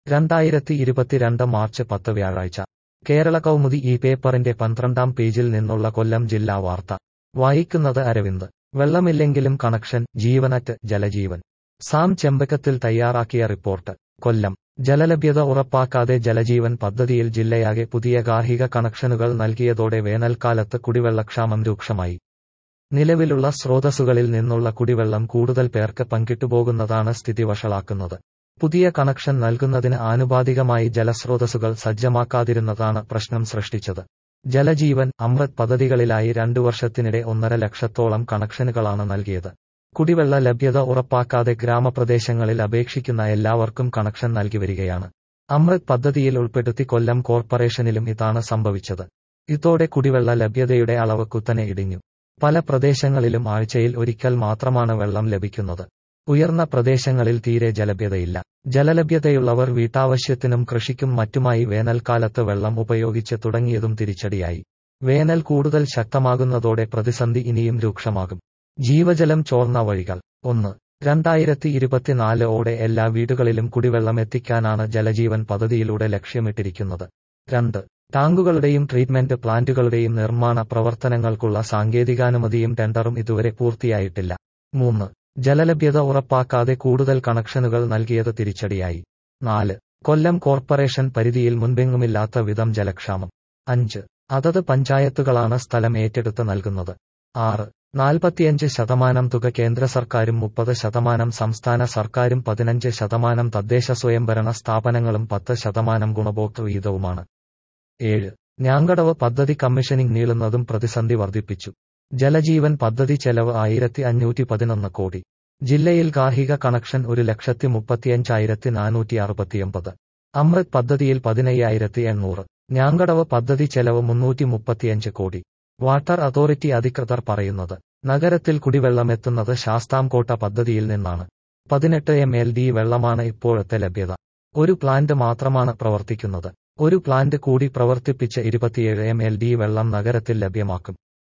രണ്ടായിരത്തി ഇരുപത്തിരണ്ട് മാർച്ച് പത്ത് വ്യാഴാഴ്ച കേരള കൗമുദി ഈ പേപ്പറിന്റെ പന്ത്രണ്ടാം പേജിൽ നിന്നുള്ള കൊല്ലം ജില്ലാ വാർത്ത വായിക്കുന്നത് അരവിന്ദ് വെള്ളമില്ലെങ്കിലും കണക്ഷൻ ജീവനറ്റ് ജലജീവൻ സാം ചെമ്പക്കത്തിൽ തയ്യാറാക്കിയ റിപ്പോർട്ട് കൊല്ലം ജലലഭ്യത ഉറപ്പാക്കാതെ ജലജീവൻ പദ്ധതിയിൽ ജില്ലയാകെ പുതിയ ഗാർഹിക കണക്ഷനുകൾ നൽകിയതോടെ വേനൽക്കാലത്ത് കുടിവെള്ളക്ഷാമം രൂക്ഷമായി നിലവിലുള്ള സ്രോതസ്സുകളിൽ നിന്നുള്ള കുടിവെള്ളം കൂടുതൽ പേർക്ക് പങ്കിട്ടുപോകുന്നതാണ് സ്ഥിതി വഷളാക്കുന്നത് പുതിയ കണക്ഷൻ നൽകുന്നതിന് ആനുപാതികമായി ജലസ്രോതസ്സുകൾ സജ്ജമാക്കാതിരുന്നതാണ് പ്രശ്നം സൃഷ്ടിച്ചത് ജലജീവൻ അമൃത് പദ്ധതികളിലായി രണ്ടു വർഷത്തിനിടെ ഒന്നര ലക്ഷത്തോളം കണക്ഷനുകളാണ് നൽകിയത് കുടിവെള്ള ലഭ്യത ഉറപ്പാക്കാതെ ഗ്രാമപ്രദേശങ്ങളിൽ അപേക്ഷിക്കുന്ന എല്ലാവർക്കും കണക്ഷൻ നൽകി വരികയാണ് അമൃത് പദ്ധതിയിൽ ഉൾപ്പെടുത്തി കൊല്ലം കോർപ്പറേഷനിലും ഇതാണ് സംഭവിച്ചത് ഇതോടെ കുടിവെള്ള ലഭ്യതയുടെ അളവ് കുത്തനെ ഇടിഞ്ഞു പല പ്രദേശങ്ങളിലും ആഴ്ചയിൽ ഒരിക്കൽ മാത്രമാണ് വെള്ളം ലഭിക്കുന്നത് ഉയർന്ന പ്രദേശങ്ങളിൽ തീരെ ജലഭ്യതയില്ല ജലലഭ്യതയുള്ളവർ വീട്ടാവശ്യത്തിനും കൃഷിക്കും മറ്റുമായി വേനൽക്കാലത്ത് വെള്ളം ഉപയോഗിച്ച് തുടങ്ങിയതും തിരിച്ചടിയായി വേനൽ കൂടുതൽ ശക്തമാകുന്നതോടെ പ്രതിസന്ധി ഇനിയും രൂക്ഷമാകും ജീവജലം ചോർന്ന വഴികൾ ഒന്ന് രണ്ടായിരത്തി ഇരുപത്തിനാല് ഓടെ എല്ലാ വീടുകളിലും കുടിവെള്ളം എത്തിക്കാനാണ് ജലജീവൻ പദ്ധതിയിലൂടെ ലക്ഷ്യമിട്ടിരിക്കുന്നത് രണ്ട് ടാങ്കുകളുടെയും ട്രീറ്റ്മെന്റ് പ്ലാന്റുകളുടെയും നിർമ്മാണ പ്രവർത്തനങ്ങൾക്കുള്ള സാങ്കേതികാനുമതിയും ടെൻഡറും ഇതുവരെ പൂർത്തിയായിട്ടില്ല മൂന്ന് ജലലഭ്യത ഉറപ്പാക്കാതെ കൂടുതൽ കണക്ഷനുകൾ നൽകിയത് തിരിച്ചടിയായി നാല് കൊല്ലം കോർപ്പറേഷൻ പരിധിയിൽ മുൻപെങ്ങുമില്ലാത്ത വിധം ജലക്ഷാമം അഞ്ച് അതത് പഞ്ചായത്തുകളാണ് സ്ഥലം ഏറ്റെടുത്ത് നൽകുന്നത് ആറ് നാൽപ്പത്തിയഞ്ച് ശതമാനം തുക കേന്ദ്ര സർക്കാരും മുപ്പത് ശതമാനം സംസ്ഥാന സർക്കാരും പതിനഞ്ച് ശതമാനം തദ്ദേശ സ്വയംഭരണ സ്ഥാപനങ്ങളും പത്ത് ശതമാനം ഗുണഭോക്തൃ വീതവുമാണ് ഏഴ് ഞാങ്കടവ് പദ്ധതി കമ്മീഷനിംഗ് നീളുന്നതും പ്രതിസന്ധി വർദ്ധിപ്പിച്ചു ജലജീവൻ പദ്ധതി ചെലവ് ആയിരത്തി അഞ്ഞൂറ്റി പതിനൊന്ന് കോടി ജില്ലയിൽ ഗാർഹിക കണക്ഷൻ ഒരു ലക്ഷത്തി മുപ്പത്തിയഞ്ചായിരത്തി നാനൂറ്റി അറുപത്തിയൊമ്പത് അമൃത് പദ്ധതിയിൽ പതിനയ്യായിരത്തി എണ്ണൂറ് ഞാങ്കടവ് പദ്ധതി ചെലവ് മുന്നൂറ്റി മുപ്പത്തിയഞ്ച് കോടി വാട്ടർ അതോറിറ്റി അധികൃതർ പറയുന്നത് നഗരത്തിൽ കുടിവെള്ളമെത്തുന്നത് ശാസ്താംകോട്ട പദ്ധതിയിൽ നിന്നാണ് പതിനെട്ട് എം എൽ ഡി വെള്ളമാണ് ഇപ്പോഴത്തെ ലഭ്യത ഒരു പ്ലാന്റ് മാത്രമാണ് പ്രവർത്തിക്കുന്നത് ഒരു പ്ലാന്റ് കൂടി പ്രവർത്തിപ്പിച്ച് ഇരുപത്തിയേഴ് എം എൽ ഡി വെള്ളം നഗരത്തിൽ ലഭ്യമാക്കും